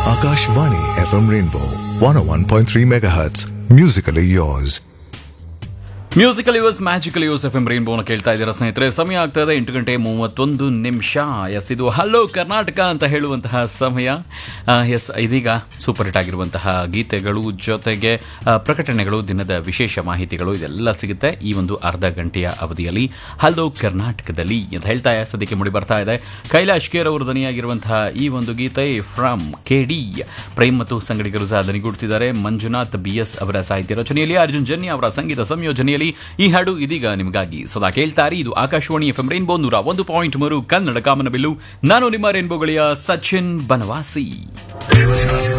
Akashvani FM Rainbow 101.3 MHz. Musically yours. Musical yours magical yours F M ರೈನ್ಬೋನ ಕೇಳ್ತಾ ಇದ್ದೀರಾ ಸ್ನೇಹಿತರೆ ಸಮಯ ಆಗ್ತಾ ಇದೆ ಎಂಟು ಗಂಟೆ ಮೂವತ್ತೊಂದು ನಿಮಿಷ ಎಸ್ ಇದು ಹಲೋ ಕರ್ನಾಟಕ ಅಂತ ಹೇಳುವಂತಹ ಸಮಯ ಎಸ್ ಇದೀಗ ಸೂಪರ್ ಹಿಟ್ ಆಗಿರುವಂತಹ ಗೀತೆಗಳು ಜೊತೆಗೆ ಆ, ಪ್ರಕಟಣೆಗಳು ದಿನದ ವಿಶೇಷ ಮಾಹಿತಿಗಳು ಇದೆಲ್ಲ ಸಿಗುತ್ತೆ ಈ ಒಂದು ಅರ್ಧ ಗಂಟೆಯ ಅವಧಿಯಲ್ಲಿ ಹಲೋ ಕರ್ನಾಟಕದಲ್ಲಿ ಅಂತ ಹೇಳ್ತಾ ಸದ್ಯಕ್ಕೆ ಮೂಡಿ ಬರ್ತಾ ಇದೆ ಕೈಲಾಶ್ ಕೇರ್ ಅವರು ದನಿಯಾಗಿರುವಂತಹ ಈ ಒಂದು ಗೀತೆ ಫ್ರಮ್ ಕೆ ಡಿ ಪ್ರೇಮ್ ಮತ್ತು ಸಂಗಡಿಗರು ಸಹ ದನಿಗೂಡ್ತಿದ್ದಾರೆ ಮಂಜುನಾಥ್ ಬಿ ಎಸ್ ಅವರ ಸಾಹಿತ್ಯ ರಚನೆಯಲ್ಲಿ ಅರ್ಜುನ್ ಜನ್ಯ ಅವರ ಸಂಗೀತ ಸಂಯೋಜನೆಯಲ್ಲಿ ಈ ಹಾಡು ಇದೀಗ ನಿಮಗಾಗಿ ಸದಾ ಕೇಳ್ತಾರೆ ಇದು ಆಕಾಶವಾಣಿ ಎಫ್ ಎಂ ರೈನ್ಬೋ ನೂರ ಒಂದು ಪಾಯಿಂಟ್ ಮೂರು ಕನ್ನಡ ಕಾಮನಬಿಲ್ಲು ನಾನು ನಿಮ್ಮ ರೈನ್ಬೋ ಗೆಳೆಯ ಸಚಿನ್ ಬನವಾಸಿ